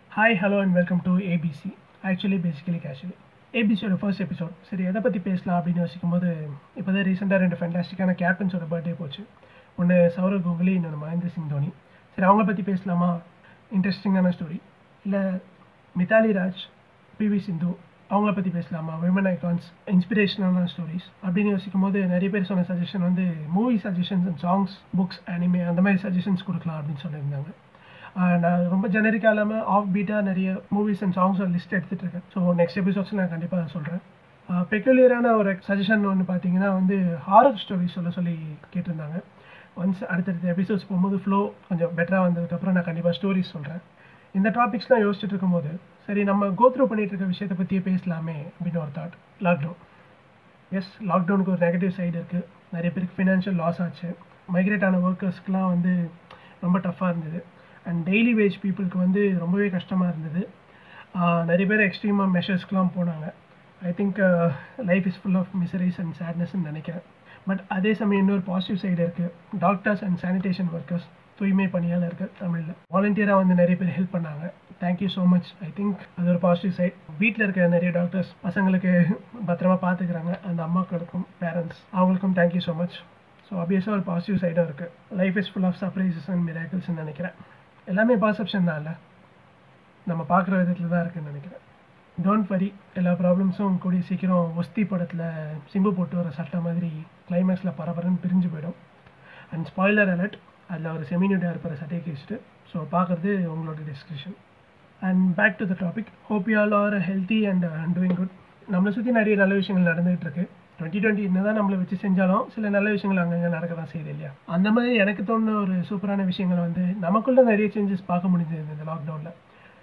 hi hello and welcome to ABC actually basically casually ஏபிசியோட first episode சரி எதை பற்றி பேசலாம் அப்படின்னு யோசிக்கும் போது இப்போ தான் ரீசெண்டாக ரெண்டு ஃபேண்டாஸ்டிக்கான கேப்டன்ஸோட பர்த்டே போச்சு ஒன்று சௌரவ் கங்குலி இன்னொன்று மகேந்திர சிங் தோனி சரி அவங்கள பற்றி பேசலாமா இன்ட்ரெஸ்டிங்கான ஸ்டோரி இல்லை மிதாலி ராஜ் பிவி சிந்து அவங்கள பற்றி பேசலாமா விமன் ஐகான்ஸ் இன்ஸ்பிரேஷனான ஸ்டோரிஸ் அப்படின்னு யோசிக்கும் போது நிறைய பேர் சொன்ன சஜஷன் வந்து movie suggestions and songs books anime அந்த மாதிரி சஜஷன்ஸ் கொடுக்கலாம் அப்படின்னு சொல்லியிருந்தாங்க ஆஹ் நான் ரொம்ப ஜெனரிக்காக இல்லாமல் ஆஃப் பீட்டாக நிறைய மூவிஸ் அண்ட் சாங்ஸ் லிஸ்ட் எடுத்துகிட்டு இருக்கேன் ஸோ நெக்ஸ்ட் எபிசோட்ஸில் நான் கண்டிப்பாக சொல்கிறேன் பெக்குலியரான ஒரு சஜஷன் ஒன்று பார்த்தீங்கன்னா வந்து ஹாரர் ஸ்டோரிஸ் சொல்ல சொல்லி கேட்டிருந்தாங்க ஒன்ஸ் அடுத்தடுத்த எபிசோட்ஸ் போகும்போது ஃப்ளோ கொஞ்சம் பெட்டராக வந்ததுக்கப்புறம் நான் கண்டிப்பாக ஸ்டோரிஸ் சொல்கிறேன் இந்த டாபிக்ஸ்லாம் யோசிச்சுட்டு இருக்கும்போது சரி நம்ம கோத்ரூ பண்ணிட்டு இருக்க விஷயத்தை பற்றியே பேசலாமே அப்படின்னு ஒரு தாட் லாக்டவுன் எஸ் லாக்டவுனுக்கு ஒரு நெகட்டிவ் சைடு இருக்குது நிறைய பேருக்கு ஃபினான்ஷியல் லாஸ் ஆச்சு மைக்ரேட் ஆன ஒர்க்கர்ஸ்க்குலாம் வந்து ரொம்ப டஃப்பாக இருந்தது அண்ட் டெய்லி வேஜ் பீப்புளுக்கு வந்து ரொம்பவே கஷ்டமாக இருந்தது ஆஹ் நிறைய பேர் எக்ஸ்ட்ரீமாக மெஷர்ஸ்க்குலாம் போனாங்க I think life is full of miseries and சேட்னஸ்ன்னு நினைக்கிறேன் பட் அதே சமயம் இன்னொரு பாசிட்டிவ் சைடு இருக்குது டாக்டர்ஸ் அண்ட் சானிடேஷன் ஒர்க்கர்ஸ் தூய்மை பணியாளர்கள் தமிழில் வாலண்டியராக வந்து நிறைய பேர் ஹெல்ப் பண்ணாங்க thank you so much I think அது ஒரு பாசிட்டிவ் சைட் வீட்டில் இருக்க நிறைய டாக்டர்ஸ் பசங்களுக்கு பத்திரமா பார்த்துக்கிறாங்க அந்த அம்மாக்களுக்கும் பேரண்ட்ஸ் அவங்களுக்கும் தேங்க்யூ ஸோ மச் ஸோ அபியஸாக ஒரு பாசிட்டிவ் சைடும் இருக்குது life is full of surprises and மிராக்கிள்ஸ்னு நினைக்கிறேன் எல்லாமே பர்செப்ஷன் தான் இல்லை நம்ம பார்க்குற விதத்தில் தான் இருக்குன்னு நினைக்கிறேன் டோன்ட் வரி எல்லா ப்ராப்ளம்ஸும் கூடிய சீக்கிரம் ஒஸ்தி படத்தில் சிம்பு போட்டு வர சட்டை மாதிரி கிளைமேக்ஸில் பரபரன்னு பிரிஞ்சு போயிடும் அண்ட் ஸ்பாய்லர் அலர்ட் அதில் ஒரு செமினியூட்டாக இருப்பார் சட்டையை கேச்சுட்டு ஸோ பார்க்குறது உங்களோட description and back to the topic hope you all are healthy and doing good நம்மளை சுற்றி நிறைய நல்ல விஷயங்கள் நடந்துகிட்டு இருக்கு டுவெண்ட்டி டுவெண்ட்டி என்ன தான் நம்மளை வச்சு செஞ்சாலும் சில நல்ல விஷயங்கள் அங்கங்கே நடக்க தான் செய்யுது இல்லையா அந்த மாதிரி எனக்கு தோணுன ஒரு சூப்பரான விஷயங்கள் வந்து நமக்குள்ள நிறைய சேஞ்சஸ் பார்க்க முடிஞ்சது இந்த லாக்டவுனில்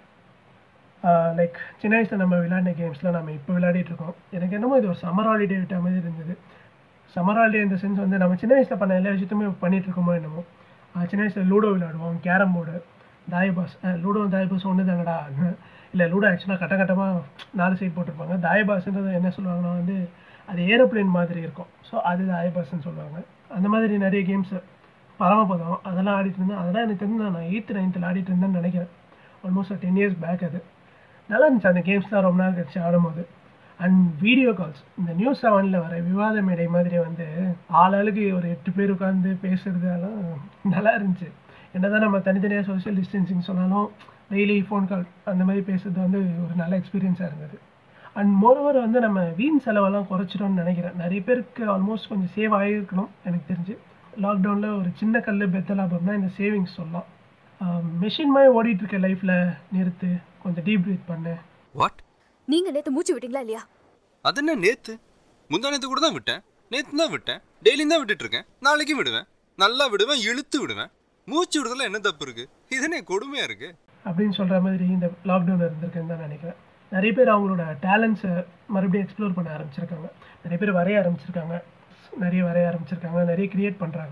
லைக் சின்ன வயசில் நம்ம விளையாடின கேம்ஸ்லாம் நம்ம இப்போ விளையாடிட்டு இருக்கோம் எனக்கு என்னமோ இது ஒரு சம்மர் ஹாலிடே விட்ட மாதிரி இருந்தது சம்மர் ஹாலிடே இந்த சென்ஸ் வந்து நம்ம சின்ன வயசில் பண்ண எல்லா விஷயத்தையுமே பண்ணிட்டு இருக்கோமோ என்னமோ ஆஹ் சின்ன வயசில் லூடோ விளையாடுவோம் கேரம் போர்டு தாயபாஸ் லூடோ தாயபாஸ் ஒன்று தாங்கடா இல்லை லூடோ ஆக்சுவலாக கட்ட கட்டமாக நாலு சைட் போட்டிருப்பாங்க தாயபாஸ்ன்றது என்ன சொல்லுவாங்கன்னா வந்து அது ஏரோப்ளேன் மாதிரி இருக்கும் ஸோ அது தாயபாஸ்ன்னு சொல்லுவாங்க அந்த மாதிரி நிறைய கேம்ஸ் பரமபதம் அதெல்லாம் ஆடிட்டு இருந்தேன் அதெல்லாம் எனக்கு தெரிஞ்சு நான் எயித்து நைன்த்தில் ஆடிட்டு இருந்தேன்னு நினைக்கிறேன் ஆல்மோஸ்ட் டென் இயர்ஸ் பேக் அது நல்லா இருந்துச்சு அந்த கேம்ஸ்லாம் ரொம்ப நாள் கழிச்சு ஆடும்போது அண்ட் வீடியோ கால்ஸ் இந்த நியூஸ் செவனில் வர விவாத மேடை மாதிரி வந்து ஆளாளுக்கு ஒரு எட்டு பேர் உட்காந்து பேசுறது அதெல்லாம் நல்லா இருந்துச்சு என்னதான் நம்ம தனித்தனியாக சோஷியல் டிஸ்டன்சிங் சொன்னாலும் டெய்லி ஃபோன் கால் அந்த மாதிரி பேசுறது வந்து ஒரு நல்ல எக்ஸ்பீரியன்ஸாக இருந்தது அண்ட் மோரோவர் வந்து நம்ம வீண் செலவெல்லாம் குறைச்சிட்டோம்னு நினைக்கிறேன் நிறைய பேருக்கு ஆல்மோஸ்ட் கொஞ்சம் சேவ் ஆகிருக்கணும் எனக்கு தெரிஞ்சு லாக்டவுனில் ஒரு சின்ன கல் பெத்த லாபம்னா இந்த சேவிங்ஸ் சொல்லலாம் மெஷின் மாதிரி ஓடிட்டு இருக்க லைஃப்பில் நிறுத்து கொஞ்சம் டீப் ப்ரீத் பண்ணு வாட் நீங்க நேத்து மூச்சு விட்டீங்களா இல்லையா அது என்ன நேத்து முந்தா நேத்து கூட தான் விட்டேன் நேத்து தான் விட்டேன் டெய்லியும் தான் விட்டுட்டு இருக்கேன் நாளைக்கு விடுவேன் நல்லா விடுவேன் இழுத்து விடுவேன் மூச்சு விடுறதுல என்ன தப்பு இருக்கு இது என்ன கொடுமையா இருக்கு அப்படின்னு சொல்கிற மாதிரி இந்த லாக்டவுன் இருந்திருக்குன்னு தான் நினைக்கிறேன் நிறைய பேர் அவங்களோட டேலண்ட்ஸை மறுபடியும் எக்ஸ்ப்ளோர் பண்ண ஆரம்பிச்சிருக்காங்க நிறைய பேர் வரைய ஆரம்பிச்சிருக்காங்க நிறைய வரைய ஆரம்பிச்சிருக்காங்க நிறைய கிரியேட் பண்ணுறாங்க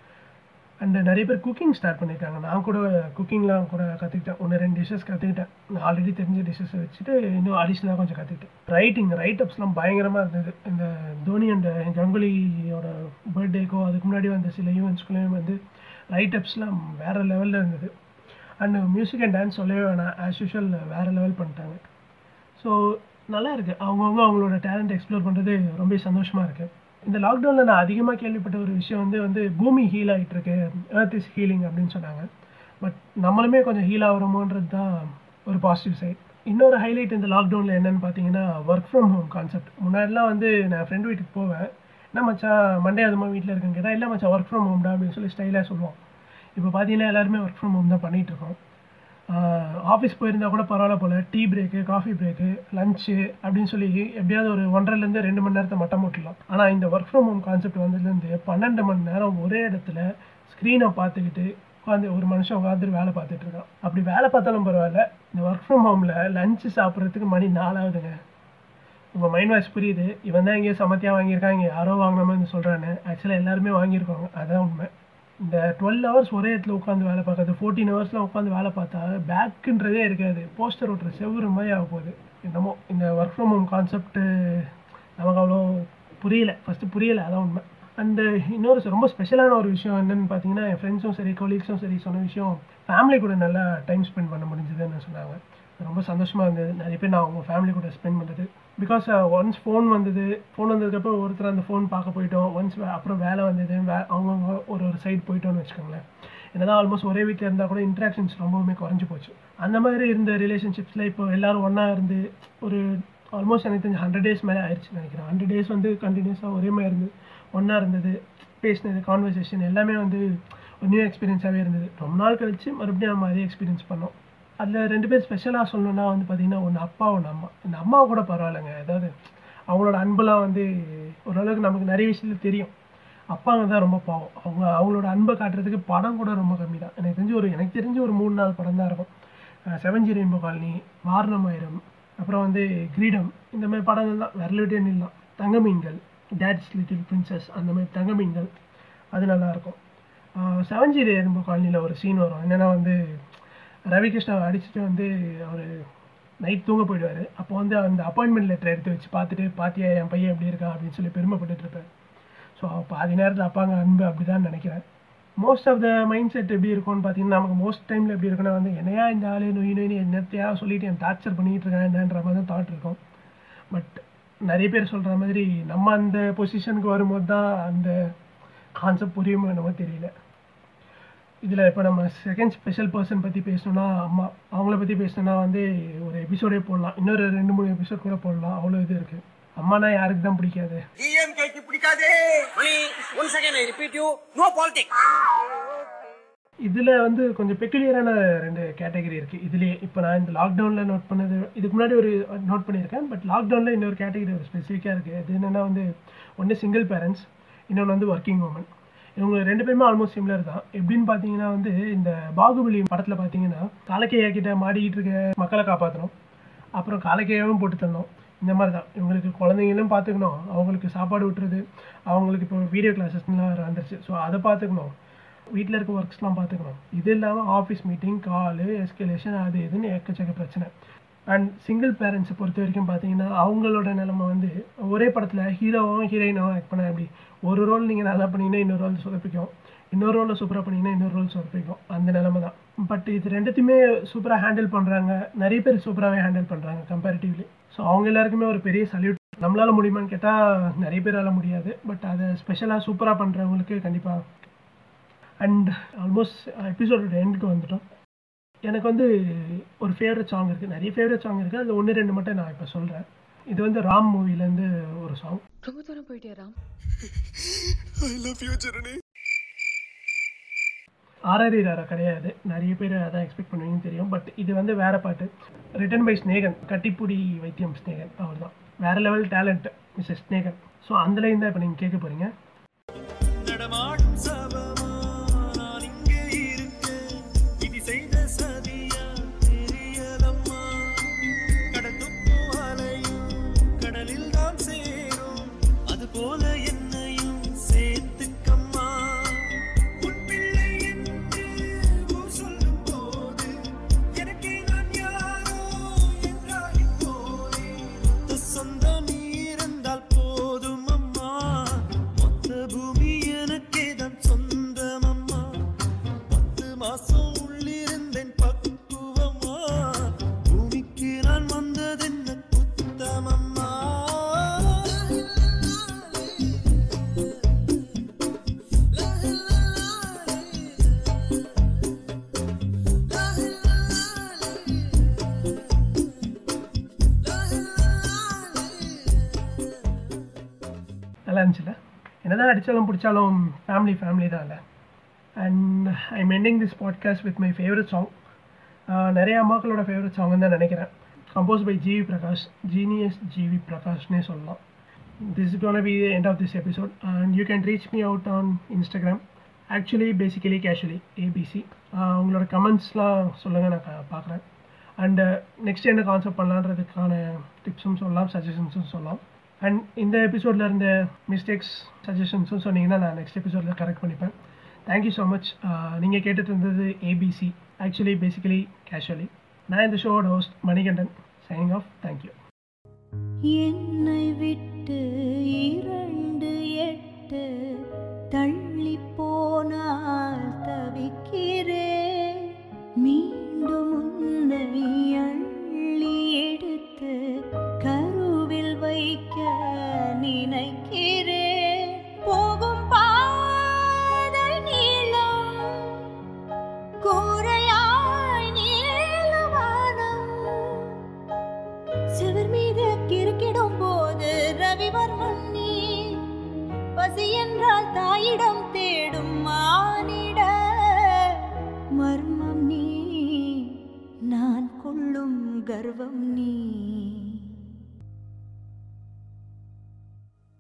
அண்ட் நிறைய பேர் குக்கிங் ஸ்டார்ட் பண்ணியிருக்காங்க நான் கூட குக்கிங்லாம் கூட கற்றுக்கிட்டேன் ஒன்று ரெண்டு டிஷ்ஷஸ் கற்றுக்கிட்டேன் நான் ஆல்ரெடி தெரிஞ்ச டிஷ்ஷஸ் வச்சுட்டு இன்னும் அடிஷ்னலாக கொஞ்சம் கற்றுக்கிட்டேன் ரைட்டிங் ரைட் அப்ஸ்லாம் பயங்கரமாக இருந்தது இந்த தோனி அண்ட் கங்குலியோட பர்த்டேக்கோ அதுக்கு முன்னாடி வந்த சில ஈவெண்ட்ஸ்குள்ளேயும் வந்து ரைட் அப்ஸ்லாம் வேறு லெவலில் இருந்தது அண்ட் மியூசிக் அண்ட் டான்ஸ் சொல்லவே வேணாம் ஆஸ் யூஷுவல் வேறு லெவல் பண்ணிட்டாங்க ஸோ நல்லா இருக்குது அவங்கவுங்க அவங்களோட டேலண்ட் எக்ஸ்ப்ளோர் பண்ணுறது ரொம்ப சந்தோஷமாக இருக்குது இந்த லாக்டவுனில் நான் அதிகமாக கேள்விப்பட்ட ஒரு விஷயம் வந்து வந்து பூமி ஹீல் ஆகிட்டு இருக்கு எர்த் இஸ் ஹீலிங் அப்படின்னு சொன்னாங்க பட் நம்மளுமே கொஞ்சம் ஹீல் ஆகிறோமோன்றது தான் ஒரு பாசிட்டிவ் சைட் இன்னொரு ஹைலைட் இந்த லாக்டவுனில் என்னன்னு பார்த்தீங்கன்னா ஒர்க் ஃப்ரம் ஹோம் கான்செப்ட் முன்னாடிலாம் வந்து நான் ஃப்ரெண்ட் வீட்டுக்கு போவேன் என்ன மச்சான் மண்டே அதுமா வீட்டில் இருக்குன்னு கேட்டால் இல்லை மச்சான் ஒர்க் ஃப்ரம் ஹோம்டா அப்படின்னு சொல்லி ஸ்டைலாக சொல்லுவோம் இப்போ பார்த்தீங்கன்னா எல்லாருமே ஒர்க் ஃப்ரம் ஹோம் தான் பண்ணிகிட்டு இருக்கோம் ஆஃபீஸ் போயிருந்தா கூட பரவாயில்ல போல் tea break coffee break lunch அப்படின்னு சொல்லி எப்படியாவது ஒரு ஒன்றரைலேருந்து ரெண்டு மணி நேரத்தை மட்டம் போட்டுடலாம் ஆனால் இந்த ஒர்க் ஃப்ரம் ஹோம் கான்செப்ட் வந்ததுலேருந்து பன்னெண்டு மணி நேரம் ஒரே இடத்துல ஸ்க்ரீனை பார்த்துக்கிட்டு உட்காந்து ஒரு மனுஷன் உட்காந்துட்டு வேலை பார்த்துட்டு இருக்கான் அப்படி வேலை பார்த்தாலும் பரவாயில்ல இந்த ஒர்க் ஃப்ரம் ஹோமில் லஞ்சு சாப்பிட்றதுக்கு மணி நாலாவதுங்க உங்கள் மைண்ட் வாய்ஸ் புரியுது இவன் தான் எங்கேயோ சமத்தியாக வாங்கியிருக்கான் இங்கே யாரோ வாங்கின மாதிரி சொல்கிறான்னு ஆக்சுவலாக எல்லாருமே வாங்கியிருக்காங்க அதான் உண்மை இந்த டுவெல் ஹவர்ஸ் ஒரே இடத்துல உட்காந்து வேலை பார்க்கறது ஃபோர்டீன் ஹவர்ஸ்லாம் உட்காந்து வேலை பார்த்தா பேக்குன்றதே இருக்காது போஸ்டர் ஓட்டுற செவ்வறு மாதிரி ஆக போகுது என்னமோ இந்த ஒர்க் ஃப்ரம் ஹோம் கான்செப்ட்டு நமக்கு அவ்வளோ புரியல ஃபஸ்ட்டு புரியலை அதான் உண்மை அண்டு இன்னொரு ரொம்ப ஸ்பெஷலான ஒரு விஷயம் என்னன்னு பார்த்தீங்கன்னா என் ஃப்ரெண்ட்ஸும் சரி கொலீக்ஸும் சரி சொன்ன விஷயம் ஃபேமிலி கூட நல்லா டைம் ஸ்பெண்ட் பண்ண முடிஞ்சதுன்னு சொன்னாங்க ரொம்ப சந்தோஷமாக இருந்தது நிறைய பேர் நான் அவங்க ஃபேமிலி கூட ஸ்பெண்ட் பண்ணுறது பிகாஸ் ஒன்ஸ் ஃபோன் வந்தது ஃபோன் வந்ததுக்கப்புறம் ஒருத்தர் அந்த ஃபோன் பார்க்க போயிட்டோம் ஒன்ஸ் அப்புறம் வேலை வந்தது வே அவங்கவுங்க ஒரு ஒரு சைடு போயிட்டோம்னு வச்சுக்கோங்களேன் என்னதான் ஆல்மோஸ்ட் ஒரே வீட்டில் இருந்தால் கூட இன்ட்ராக்ஷன்ஸ் ரொம்பவுமே குறைஞ்சி போச்சு அந்த மாதிரி இருந்த ரிலேஷன்ஷிப்ஸில் இப்போ எல்லாரும் ஒன்றா இருந்து ஒரு ஆல்மோஸ்ட் எனக்கு தெரிஞ்சு ஹண்ட்ரட் டேஸ் மேலே ஆயிடுச்சு நினைக்கிறேன் ஹண்ட்ரட் டேஸ் வந்து கண்டினியூஸாக ஒரே மாதிரி இருந்து ஒன்றா இருந்தது பேசினது கான்வர்சேஷன் எல்லாமே வந்து ஒரு நியூ எக்ஸ்பீரியன்ஸாகவே இருந்தது ரொம்ப நாள் கழிச்சு மறுபடியும் நம்ம அதே எக்ஸ்பீரியன்ஸ் பண்ணோம் அதில் ரெண்டு பேர் ஸ்பெஷலாக சொல்லணும்னா வந்து பார்த்தீங்கன்னா ஒன்று அப்பா ஒன்று அம்மா இந்த அம்மா கூட பரவாயில்லைங்க அதாவது அவங்களோட அன்பெல்லாம் வந்து ஓரளவுக்கு நமக்கு நிறைய விஷயத்துல தெரியும் அப்பாங்க தான் ரொம்ப பாவம் அவங்க அவங்களோட அன்பை காட்டுறதுக்கு படம் கூட ரொம்ப கம்மி தான் எனக்கு தெரிஞ்சு ஒரு எனக்கு தெரிஞ்சு ஒரு மூணு நாலு படம் தான் இருக்கும் செவன்ஜி ரெயின்போ காலனி வாரணமாயிரம் அப்புறம் வந்து கிரீடம் இந்த மாதிரி படங்கள் தான் விரலிட்டே நில்லாம் தங்க மீன்கள் டேட்ஸ் லிட்டில் பிரின்சஸ் அந்த மாதிரி தங்க மீன்கள் அது நல்லாயிருக்கும் செவன்ஜி ரெயின்போ காலனியில் ஒரு சீன் வரும் என்னென்னா வந்து ரவிகிருஷ்ணாவை அடிச்சுட்டு வந்து அவர் நைட் தூங்க போயிடுவார் அப்போ வந்து அந்த அப்பாயின்மெண்ட் லெட்டர் எடுத்து வச்சு பார்த்துட்டு பாத்தியா என் பையன் எப்படி இருக்கான் அப்படின்னு சொல்லி பெருமைப்பட்டுட்டு இருப்பார் ஸோ பாதி நேரத்தில் அப்பாங்க அன்பு அப்படி தான் நினைக்கிறேன் most of the mind set எப்படி இருக்கும்னு பார்த்தீங்கன்னா நமக்கு மோஸ்ட் டைமில் எப்படி இருக்குன்னா வந்து என்னையா இந்த ஆளு நொய் நொய் என்னத்தையா சொல்லிட்டு என் டார்ச்சர் பண்ணிட்டு இருக்கேன் என்னன்ற மாதிரி தான் தாட் இருக்கும் பட் நிறைய பேர் சொல்கிற மாதிரி நம்ம அந்த பொசிஷனுக்கு வரும்போது தான் அந்த கான்செப்ட் புரியுமோ என்னமோ தெரியல இதில் இப்போ நம்ம செகண்ட் ஸ்பெஷல் பர்சன் பற்றி பேசணும்னா அம்மா அவங்கள பற்றி பேசணும்னா வந்து ஒரு எபிசோடே போடலாம் இன்னொரு ரெண்டு மூணு எபிசோட் கூட போடலாம் அவ்வளோ இது இருக்குது அம்மானா யாருக்கு தான் பிடிக்காது டிஎம்கேக்கு பிடிக்காதே Mani one second I repeat you know politics இதில் வந்து கொஞ்சம் பெக்குலியரான ரெண்டு கேட்டகரி இருக்குது இதுலேயே இப்போ நான் இந்த லாக்டவுனில் நோட் பண்ணது இதுக்கு முன்னாடி ஒரு நோட் பண்ணியிருக்கேன் பட் லாக்டவுனில் இன்னொரு கேட்டகரி ஒரு ஸ்பெசிஃபிக்காக இருக்குது அது என்னென்னா வந்து ஒன்று சிங்கிள் பேரண்ட்ஸ் இன்னொன்று வந்து ஒர்க்கிங் உமன் இவங்க ரெண்டு பேருமே ஆல்மோஸ்ட் சிமிலர் தான் எப்படின்னு பார்த்தீங்கன்னா வந்து இந்த பாகுபலி படத்தில் பார்த்தீங்கன்னா காலக்கையா கிட்ட மாடிக்கிட்டு இருக்க மக்களை காப்பாற்றணும் அப்புறம் காலக்கையாவும் போட்டு தரணும் இந்த மாதிரி தான் இவங்களுக்கு குழந்தைங்களும் பார்த்துக்கணும் அவங்களுக்கு சாப்பாடு விட்டுறது அவங்களுக்கு இப்போ வீடியோ கிளாஸஸ்லாம் வந்துருச்சு ஸோ அதை பார்த்துக்கணும் வீட்டில் இருக்க ஒர்க்ஸ்லாம் பார்த்துக்கணும் இது இல்லாமல் ஆஃபீஸ் மீட்டிங் காலு எஸ்கலேஷன் அது இதுன்னு எக்கச்சக்க பிரச்சனை அண்ட் சிங்கிள் பேரண்ட்ஸை பொறுத்த வரைக்கும் பார்த்தீங்கன்னா அவங்களோட நிலைமை வந்து ஒரே படத்தில் ஹீரோவும் ஹீரோயினாவும் ஆக்ட் பண்ண அப்படி ஒரு ரோல் நீங்கள் நல்லா பண்ணீங்கன்னா இன்னொரு ரோல் சொதப்பிக்கும் இன்னொரு ரோலில் சூப்பராக பண்ணீங்கன்னா இன்னொரு ரோல் சொதப்பிக்கும் அந்த நிலைமை தான் பட் இது ரெண்டுத்தையுமே சூப்பராக ஹேண்டில் பண்ணுறாங்க நிறைய பேர் சூப்பராகவே ஹேண்டில் பண்ணுறாங்க கம்பேரிட்டிவ்லி ஸோ அவங்க எல்லாருக்குமே ஒரு பெரிய சல்யூட் நம்மளால முடியுமான்னு கேட்டால் நிறைய பேரால முடியாது பட் அதை ஸ்பெஷலாக சூப்பராக பண்ணுறவங்களுக்கு கண்டிப்பாக அண்ட் ஆல்மோஸ்ட் எபிசோடோட எண்டுக்கு வந்துட்டோம் எனக்கு வந்து ஒரு ஃபேவரட் சாங் இருக்குது நிறைய ஃபேவரட் சாங் இருக்குது அதில் ஒன்று ரெண்டு மட்டும் நான் இப்போ சொல்கிறேன் இது வந்து ராம் மூவிலேருந்து ஒரு சாங் ரொம்ப தூரம் போயிட்டே ராம் ஆர்ஆர்இ ராரா கிடையாது நிறைய பேர் அதான் எக்ஸ்பெக்ட் பண்ணுவீங்கன்னு தெரியும் பட் இது வந்து வேற பாட்டு ரிட்டன் பை ஸ்னேகன் கட்டிப்புடி வைத்தியம் ஸ்னேகன் அவர் தான் வேற level talent mister Snehan so அந்த லைன் தான் இப்போ நீங்கள் கேட்க போகிறீங்க நடமாடும் சபமா நான் இங்கே இருக்க இது செய்த சதியா தெரியலம்மா கடல் துப்பும் அலையும் கடலில் தான் சேரும் அது போல என்னையும் சேர்த்துக்கம்மா உன் பிள்ளை என்று ஊர் சொல்லும் போது எனக்கே நான் யாரோ என்றாகி போனேன் மொத்த சொந்தம் நீ இருந்தால் போதும் அம்மா மொத்த பூமி எனக்கே தான் சொந்தம் அம்மா பத்து மாசம் உள்ளிருந்தேன் பக்குவமா பூமிக்கு நான் வந்ததென்ன குத்தமம்மா நல்லா இருந்துச்சுல்ல என்னதான் அடித்தாலும் பிடிச்சாலும் ஃபேமிலி ஃபேமிலி தான் இல்லை and I ending this podcast with my favourite song நிறைய அம்மாக்களோட ஃபேவரட் சாங் தான் நினைக்கிறேன் compose by GV Prakash genius GV பிரகாஷ்னே சொல்லலாம் this is gonna be end of this episode and you can reach me out on Instagram actually basically casually ABC உங்களோட கமெண்ட்ஸ்லாம் சொல்லுங்கள் நான் பார்க்குறேன் அண்டு நெக்ஸ்ட் என்ன கான்செப்ட் பண்ணலான்றதுக்கான டிப்ஸும் சொல்லலாம் சஜஷன்ஸும் சொல்லலாம் அண்ட் இந்த எபிசோடில் இருந்த மிஸ்டேக்ஸ் சஜஷன்ஸும் சொன்னீங்கன்னா நான் நெக்ஸ்ட் எபிசோடில் கரெக்ட் பண்ணிப்பேன் தேங்க்யூ ஸோ மச் நீங்கள் கேட்டுட்டு இருந்தது ஏபிசி ஆக்சுவலி பேசிக்கலி கேஷுவலி நான் இந்த ஷோவோட host Manikandan signing off thank you என்னை விட்டு இரண்டு எட்டு தள்ளி போனால் தவிக்கிறேன் மீண்டும் உன்னை அள்ள நினைக்கிறேன் போகும் பாதை நீளம் கூரையாய் நீளவானம் சிவர் மீது கிறுக்கிடும் போது ரவிவர்மன் நீ பசி என்றால் தாயிடம்